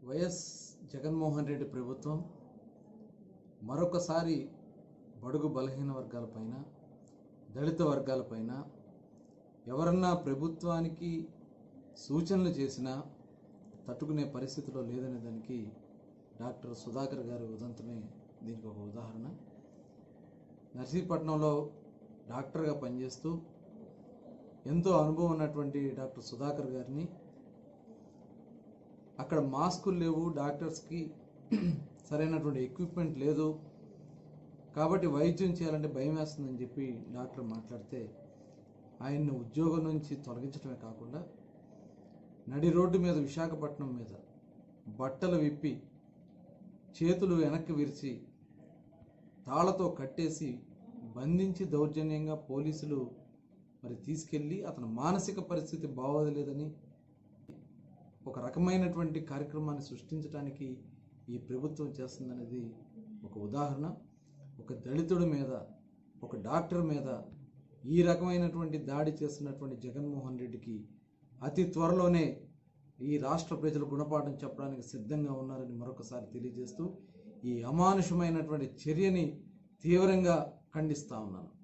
YS Jaganmohan Reddy ప్రభుత్వం మరొకసారి బడుగు బలహీన వర్గాలపైన దళిత వర్గాలపైన ఎవరన్నా ప్రభుత్వానికి సూచనలు చేసినా తట్టుకునే పరిస్థితిలో లేదనే దానికి డాక్టర్ సుధాకర్ గారి ఉదంతమే దీనికి ఒక ఉదాహరణ నర్సీపట్నంలో డాక్టర్గా పనిచేస్తూ ఎంతో అనుభవం ఉన్నటువంటి డాక్టర్ సుధాకర్ గారిని అక్కడ మాస్కులు లేవు డాక్టర్స్కి సరైనటువంటి ఎక్విప్మెంట్ లేదు కాబట్టి వైద్యం చేయాలంటే భయం వేస్తుందని చెప్పి డాక్టర్ మాట్లాడితే ఆయన్ని ఉద్యోగం నుంచి తొలగించడమే కాకుండా నడి రోడ్డు మీద విశాఖపట్నం మీద బట్టలు విప్పి చేతులు వెనక్కి విరిచి తాళ్లతో కట్టేసి బంధించి దౌర్జన్యంగా పోలీసులు మరి తీసుకెళ్ళి అతని మానసిక పరిస్థితి బాగోదలేదని ఒక రకమైనటువంటి కార్యక్రమాన్ని సృష్టించడానికి ఈ ప్రభుత్వం చేస్తుందనేది ఒక ఉదాహరణ ఒక దళితుడి మీద ఒక డాక్టర్ మీద ఈ రకమైనటువంటి దాడి చేస్తున్నటువంటి జగన్మోహన్ రెడ్డికి అతి త్వరలోనే ఈ రాష్ట్ర ప్రజలు గుణపాఠం చెప్పడానికి సిద్ధంగా ఉన్నారని మరొకసారి తెలియజేస్తూ ఈ అమానుషమైనటువంటి చర్యని తీవ్రంగా ఖండిస్తా ఉన్నాను